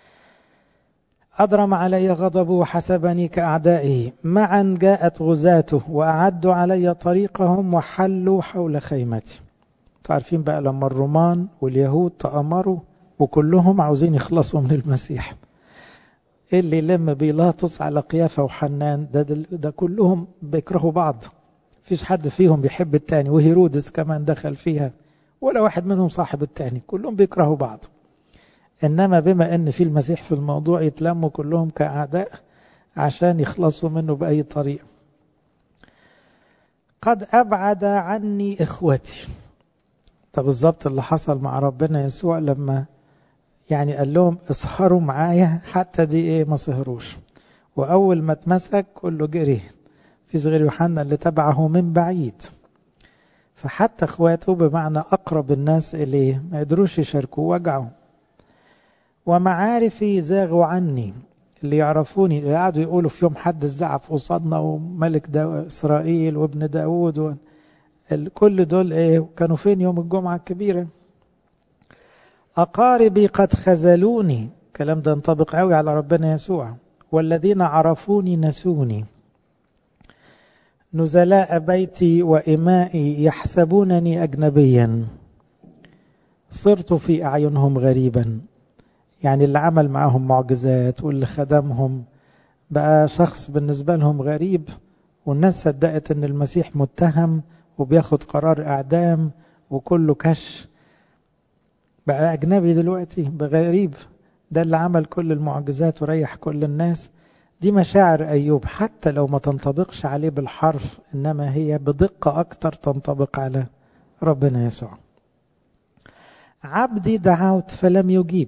أضرم علي غضبه وحسبني كأعدائه معا جاءت غزاته وأعدوا علي طريقهم وحلوا حول خيمتي تعرفين بقى لما الرومان واليهود تأمروا وكلهم عاوزين يخلصوا من المسيح اللي يلم بيلاطس على قيافة وحنان ده, ده, ده كلهم بيكرهوا بعض فيش حد فيهم بيحب التاني وهيرودس كمان دخل فيها ولا واحد منهم صاحب التاني كلهم بيكرهوا بعض إنما بما أن في المسيح في الموضوع يتلموا كلهم كأعداء عشان يخلصوا منه بأي طريقة قد أبعد عني إخوتي طب بالظبط اللي حصل مع ربنا يسوع لما يعني قال لهم اسهروا معايا حتى دي ايه ما سهروش واول ما اتمسك كله جري في غير يوحنا اللي تبعه من بعيد فحتى اخواته بمعنى اقرب الناس اليه ما يقدروش يشاركوا وجعه ومعارفي زاغوا عني اللي يعرفوني اللي قعدوا يقولوا في يوم حد الزعف قصادنا وملك دا اسرائيل وابن داود و... كل دول ايه كانوا فين يوم الجمعه الكبيره أقاربي قد خذلوني الكلام ده ينطبق قوي على ربنا يسوع والذين عرفوني نسوني نزلاء بيتي وإمائي يحسبونني أجنبيا صرت في أعينهم غريبا يعني اللي عمل معهم معجزات واللي خدمهم بقى شخص بالنسبة لهم غريب والناس صدقت ان المسيح متهم وبياخد قرار اعدام وكله كش بقى أجنبي دلوقتي بغريب ده اللي عمل كل المعجزات وريح كل الناس دي مشاعر أيوب حتى لو ما تنطبقش عليه بالحرف إنما هي بدقة أكتر تنطبق على ربنا يسوع عبدي دعوت فلم يجيب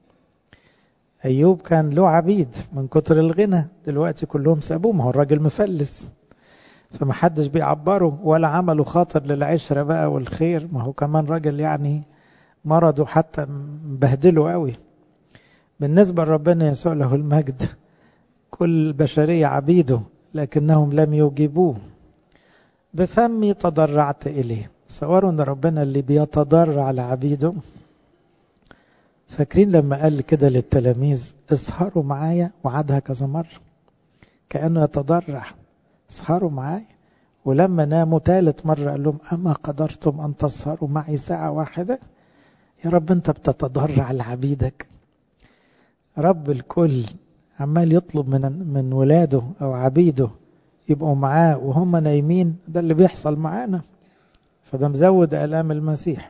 أيوب كان له عبيد من كتر الغنى دلوقتي كلهم سابوه ما هو الراجل مفلس فمحدش بيعبره ولا عملوا خاطر للعشرة بقى والخير ما هو كمان راجل يعني مرضه حتى مبهدله قوي بالنسبة لربنا يسوع له المجد كل البشرية عبيده لكنهم لم يجيبوه بفمي تضرعت إليه صوروا أن ربنا اللي بيتضرع لعبيده فاكرين لما قال كده للتلاميذ اسهروا معايا وعدها كذا مرة كأنه يتضرع اسهروا معايا ولما ناموا ثالث مرة قال لهم أما قدرتم أن تسهروا معي ساعة واحدة يا رب أنت بتتضرع لعبيدك رب الكل عمال يطلب من من ولاده أو عبيده يبقوا معاه وهم نايمين ده اللي بيحصل معانا فده مزود آلام المسيح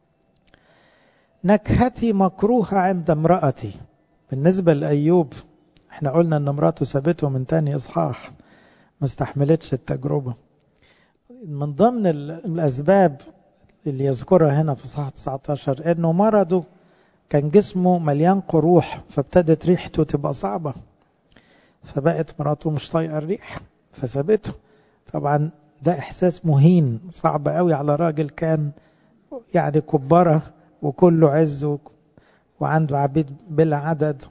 نكهتي مكروهة عند امرأتي بالنسبة لأيوب احنا قلنا ان امراته سابته من تاني اصحاح ما استحملتش التجربة من ضمن الأسباب اللي يذكرها هنا في صحة 19 انه مرضه كان جسمه مليان قروح فابتدت ريحته تبقى صعبة فبقت مراته مش طايقة الريح فسابته طبعا ده احساس مهين صعب قوي على راجل كان يعني كبره وكله عز وعنده عبيد بلا عدد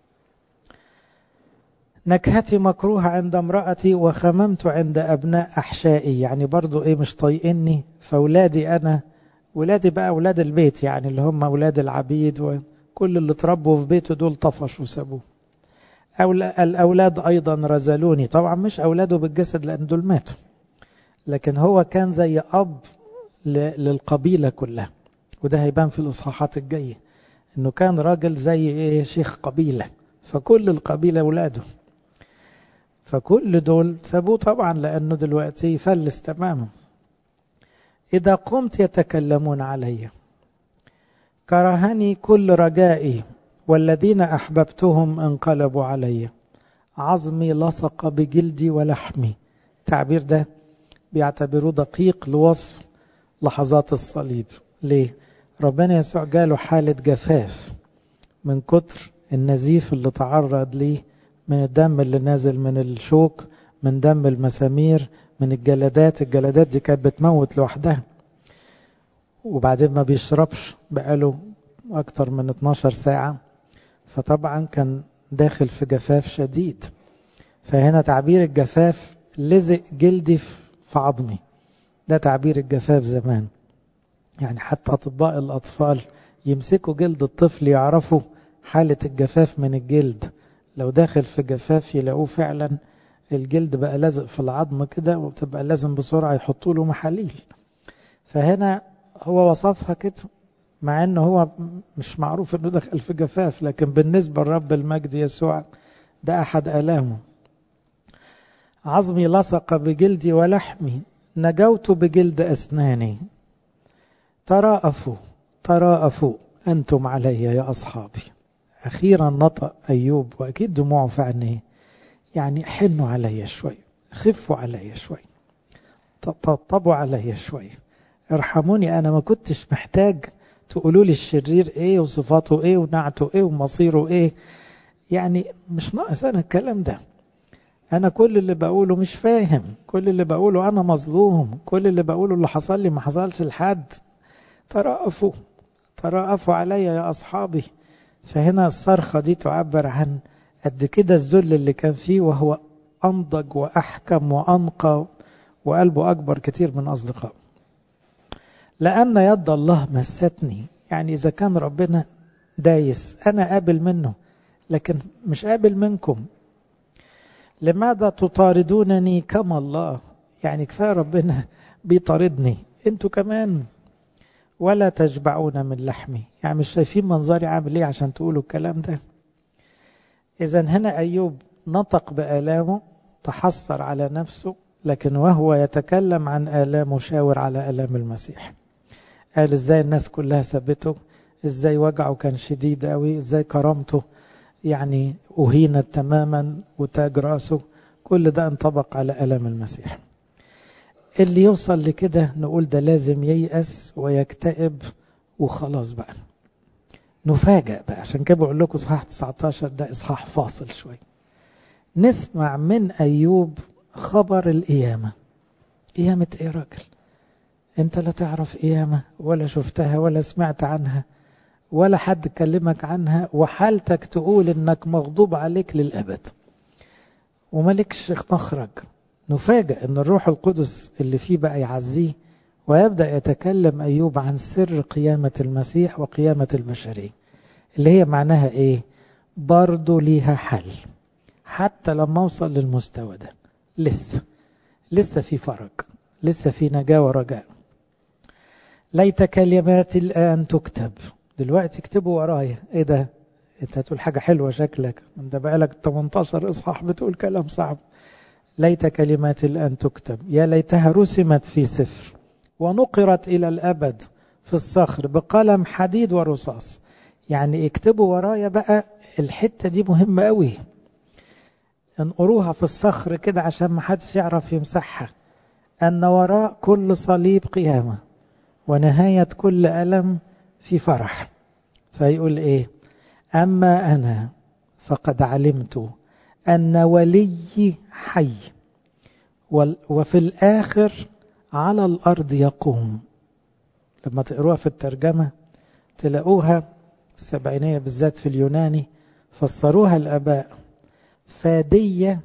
نكهتي مكروهة عند امرأتي وخممت عند أبناء أحشائي يعني برضو إيه مش طايقني فأولادي أنا ولادي بقى أولاد البيت يعني اللي هم أولاد العبيد وكل اللي تربوا في بيته دول طفشوا وسابوه الأولاد أيضا رزلوني طبعا مش أولاده بالجسد لأن دول ماتوا لكن هو كان زي أب للقبيلة كلها وده هيبان في الإصحاحات الجاية إنه كان راجل زي إيه شيخ قبيلة فكل القبيلة أولاده فكل دول سابوه طبعا لأنه دلوقتي فلس تماما إذا قمت يتكلمون علي كرهني كل رجائي والذين أحببتهم انقلبوا علي عظمي لصق بجلدي ولحمي التعبير ده بيعتبروه دقيق لوصف لحظات الصليب ليه؟ ربنا يسوع جاله حالة جفاف من كتر النزيف اللي تعرض ليه من الدم اللي نازل من الشوك من دم المسامير من الجلدات الجلدات دي كانت بتموت لوحدها وبعدين ما بيشربش بقاله أكتر من 12 ساعة فطبعا كان داخل في جفاف شديد فهنا تعبير الجفاف لزق جلدي في عظمي ده تعبير الجفاف زمان يعني حتى أطباء الأطفال يمسكوا جلد الطفل يعرفوا حالة الجفاف من الجلد لو داخل في جفاف يلاقوه فعلا الجلد بقى لازق في العظم كده وبتبقى لازم بسرعة يحطوا له محاليل فهنا هو وصفها كده مع انه هو مش معروف انه دخل في جفاف لكن بالنسبة لرب المجد يسوع ده احد الامه عظمي لصق بجلدي ولحمي نجوت بجلد اسناني تراءفوا تراءفوا انتم علي يا اصحابي اخيرا نطق ايوب واكيد دموعه في عينيه يعني حنوا علي شوي خفوا علي شوي طبطبوا علي شوي ارحموني انا ما كنتش محتاج تقولوا لي الشرير ايه وصفاته ايه ونعته ايه ومصيره ايه يعني مش ناقص انا الكلام ده انا كل اللي بقوله مش فاهم كل اللي بقوله انا مظلوم كل اللي بقوله اللي حصل لي ما حصلش لحد ترأفوا ترأفوا علي يا اصحابي فهنا الصرخة دي تعبر عن قد كده الذل اللي كان فيه وهو أنضج وأحكم وأنقى وقلبه أكبر كتير من أصدقائه لأن يد الله مستني يعني إذا كان ربنا دايس أنا قابل منه لكن مش قابل منكم لماذا تطاردونني كما الله يعني كفاية ربنا بيطاردني انتوا كمان ولا تشبعون من لحمي يعني مش شايفين منظري عامل ايه عشان تقولوا الكلام ده اذا هنا ايوب نطق بآلامه تحسر على نفسه لكن وهو يتكلم عن آلامه شاور على آلام المسيح قال ازاي الناس كلها سابته ازاي وجعه كان شديد قوي ازاي كرامته يعني أهينت تماما وتاج راسه كل ده انطبق على ألم المسيح اللي يوصل لكده نقول ده لازم ييأس ويكتئب وخلاص بقى نفاجأ بقى عشان كده بقول لكم اصحاح 19 ده اصحاح فاصل شوي نسمع من أيوب خبر القيامة قيامة ايه راجل انت لا تعرف قيامة ولا شفتها ولا سمعت عنها ولا حد كلمك عنها وحالتك تقول انك مغضوب عليك للأبد وملكش مخرج نفاجأ ان الروح القدس اللي فيه بقى يعزيه ويبدأ يتكلم أيوب عن سر قيامة المسيح وقيامة البشرية اللي هي معناها ايه برضو ليها حل حتى لما اوصل للمستوى ده لسه لسه في فرج لسه في نجاة ورجاء ليت كلماتي الآن تكتب دلوقتي اكتبوا ورايا ايه ده انت هتقول حاجة حلوة شكلك انت بقالك 18 اصحاح بتقول كلام صعب ليت كلماتي الآن تكتب يا ليتها رسمت في سفر ونقرت إلى الأبد في الصخر بقلم حديد ورصاص يعني اكتبوا ورايا بقى الحتة دي مهمة قوي انقروها في الصخر كده عشان ما حدش يعرف يمسحها أن وراء كل صليب قيامة ونهاية كل ألم في فرح فيقول إيه أما أنا فقد علمت أن ولي حي وفي الآخر على الأرض يقوم لما تقروها في الترجمة تلاقوها السبعينية بالذات في اليوناني فسروها الآباء فادية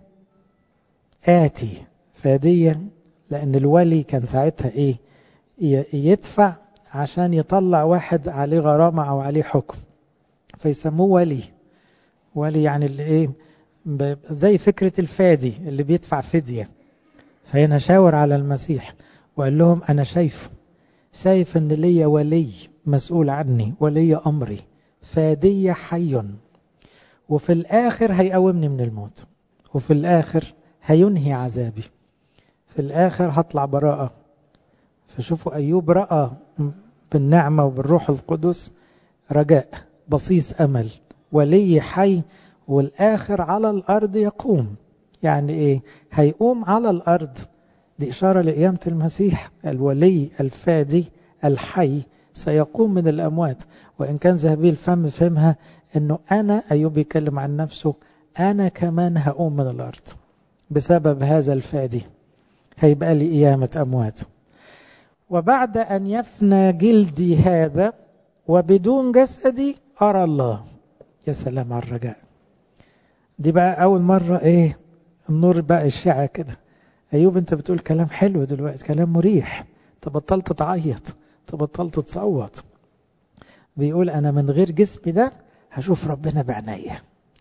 آتي فادية لأن الولي كان ساعتها إيه يدفع عشان يطلع واحد عليه غرامة أو عليه حكم فيسموه ولي ولي يعني اللي إيه زي فكرة الفادي اللي بيدفع فدية فهنا شاور على المسيح وقال لهم أنا شايف شايف أن ليا ولي مسؤول عني ولي أمري فادي حي وفي الآخر هيقومني من الموت وفي الآخر هينهي عذابي في الآخر هطلع براءة فشوفوا أيوب رأى بالنعمة وبالروح القدس رجاء بصيص أمل ولي حي والآخر على الأرض يقوم يعني إيه هيقوم على الأرض دي إشارة لقيامة المسيح الولي الفادي الحي سيقوم من الأموات وإن كان ذهبي الفم فهمها أنه أنا أيوب يتكلم عن نفسه أنا كمان هقوم من الأرض بسبب هذا الفادي هيبقى لي قيامة أموات وبعد أن يفنى جلدي هذا وبدون جسدي أرى الله يا سلام على الرجاء دي بقى أول مرة إيه النور بقى الشعة كده أيوب أنت بتقول كلام حلو دلوقتي كلام مريح تبطلت تعيط تبطلت تصوت بيقول أنا من غير جسمي ده هشوف ربنا بعناية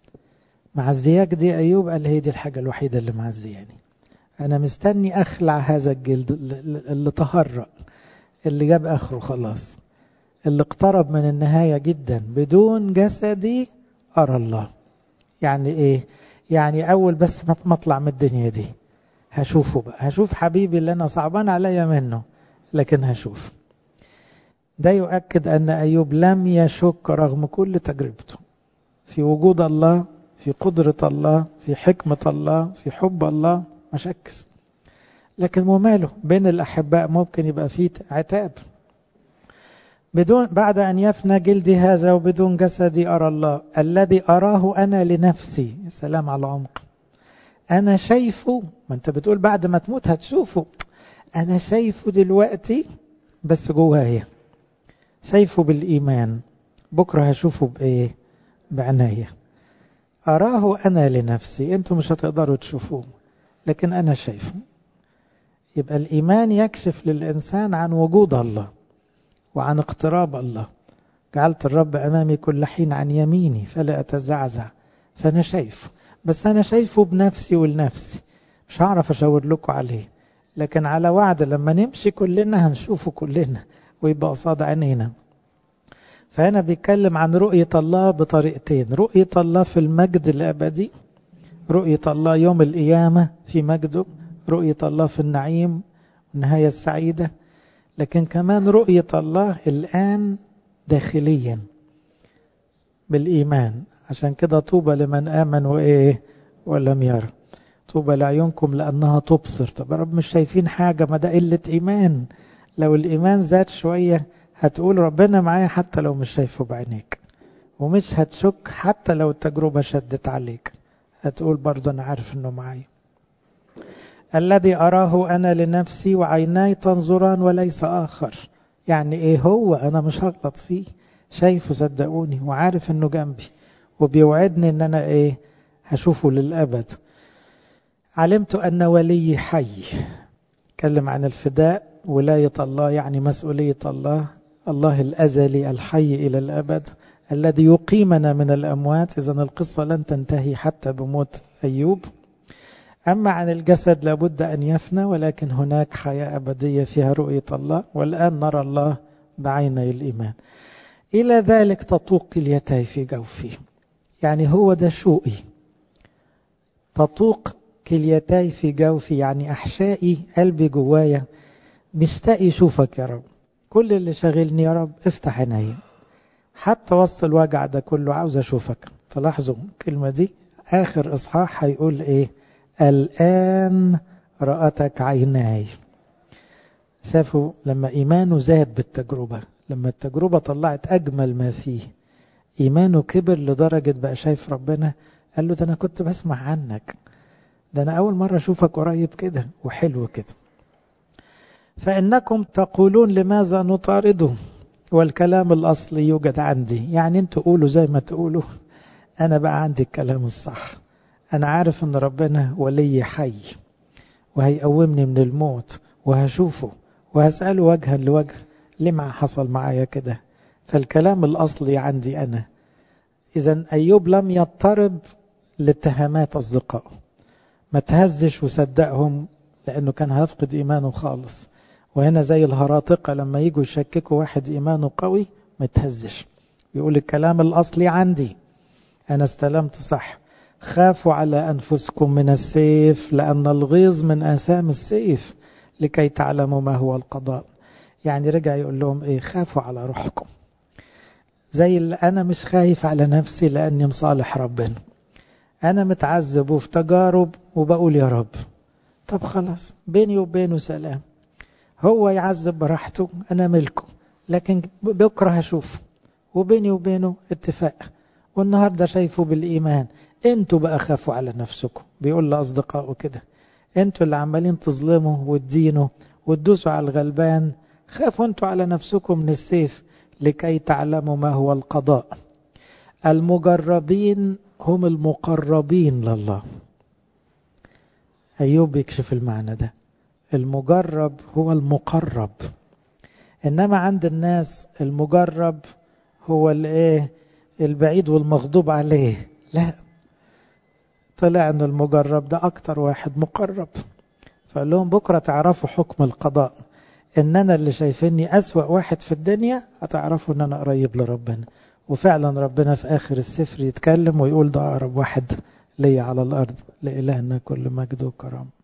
معزياك دي أيوب قال هي دي الحاجة الوحيدة اللي معزياني أنا مستني أخلع هذا الجلد اللي تهرأ اللي جاب آخره خلاص اللي اقترب من النهاية جدا بدون جسدي أرى الله يعني إيه يعني أول بس ما اطلع من الدنيا دي هشوفه بقى هشوف حبيبي اللي أنا صعبان عليا منه لكن هشوف ده يؤكد أن أيوب لم يشك رغم كل تجربته في وجود الله في قدرة الله في حكمة الله في حب الله ما شكس لكن وماله بين الأحباء ممكن يبقى فيه عتاب بدون بعد أن يفنى جلدي هذا وبدون جسدي أرى الله الذي أراه أنا لنفسي يا سلام على العمق أنا شايفه ما أنت بتقول بعد ما تموت هتشوفه أنا شايفه دلوقتي بس جوايا شايفه بالإيمان بكرة هشوفه بإيه بعناية أراه أنا لنفسي أنتم مش هتقدروا تشوفوه لكن أنا شايفه يبقى الإيمان يكشف للإنسان عن وجود الله وعن اقتراب الله جعلت الرب أمامي كل حين عن يميني فلا أتزعزع فأنا شايفه بس أنا شايفه بنفسي ولنفسي مش هعرف أشاور لكم عليه لكن على وعد لما نمشي كلنا هنشوفه كلنا ويبقى قصاد عينينا فهنا بيتكلم عن رؤية الله بطريقتين رؤية الله في المجد الأبدي رؤية الله يوم القيامة في مجده رؤية الله في النعيم النهاية السعيدة لكن كمان رؤية الله الآن داخليا بالإيمان عشان كده طوبى لمن آمن وإيه ولم يرى طوبى لعيونكم لأنها تبصر طب رب مش شايفين حاجة ما ده قلة إيمان لو الإيمان زاد شوية هتقول ربنا معايا حتى لو مش شايفه بعينيك ومش هتشك حتى لو التجربة شدت عليك هتقول برضه أنا عارف أنه معايا الذي أراه أنا لنفسي وعيناي تنظران وليس آخر يعني إيه هو أنا مش هغلط فيه شايفه صدقوني وعارف أنه جنبي وبيوعدني أن أنا إيه هشوفه للأبد علمت أن ولي حي تكلم عن الفداء ولاية الله يعني مسؤولية الله الله الأزلي الحي إلى الأبد الذي يقيمنا من الأموات إذا القصة لن تنتهي حتى بموت أيوب أما عن الجسد لابد أن يفنى ولكن هناك حياة أبدية فيها رؤية الله والآن نرى الله بعيني الإيمان إلى ذلك تطوق كليتي في جوفي يعني هو ده شوقي تطوق كليتي في جوفي يعني أحشائي قلبي جوايا مشتاق يشوفك يا رب كل اللي شاغلني يا رب افتح عيني حتى وسط الوجع ده كله عاوز اشوفك تلاحظوا الكلمة دي آخر إصحاح هيقول إيه الآن رأتك عيناي شافوا لما إيمانه زاد بالتجربة لما التجربة طلعت أجمل ما فيه إيمانه كبر لدرجة بقى شايف ربنا قال له ده أنا كنت بسمع عنك ده أنا أول مرة أشوفك قريب كده وحلو كده فإنكم تقولون لماذا نطارده والكلام الأصلي يوجد عندي يعني انتوا قولوا زي ما تقولوا أنا بقى عندي الكلام الصح أنا عارف أن ربنا ولي حي وهيقومني من الموت وهشوفه وهسأله وجها لوجه ليه ما حصل معايا كده فالكلام الأصلي عندي أنا إذا أيوب لم يضطرب لاتهامات أصدقائه ما تهزش وصدقهم لأنه كان هيفقد إيمانه خالص وهنا زي الهراطقة لما يجوا يشككوا واحد إيمانه قوي ما تهزش يقول الكلام الأصلي عندي أنا استلمت صح خافوا على أنفسكم من السيف لأن الغيظ من آثام السيف لكي تعلموا ما هو القضاء يعني رجع يقول لهم إيه خافوا على روحكم زي اللي أنا مش خايف على نفسي لأني مصالح ربنا أنا متعذب وفي تجارب وبقول يا رب طب خلاص بيني وبينه سلام هو يعذب براحته أنا ملكه لكن بكرة هشوفه وبيني وبينه اتفاق والنهاردة شايفه بالإيمان انتوا بقى خافوا على نفسكم بيقول لأصدقائه كده انتوا اللي عمالين تظلموا وتدينوا وتدوسوا على الغلبان خافوا انتوا على نفسكم من السيف لكي تعلموا ما هو القضاء المجربين هم المقربين لله أيوب يكشف المعنى ده المجرب هو المقرب إنما عند الناس المجرب هو الايه البعيد والمغضوب عليه لا طلع ان المجرب ده اكتر واحد مقرب فقال لهم بكرة تعرفوا حكم القضاء ان انا اللي شايفيني اسوأ واحد في الدنيا هتعرفوا ان انا قريب لربنا وفعلا ربنا في اخر السفر يتكلم ويقول ده اقرب واحد ليا على الارض لإلهنا كل مجد وكرم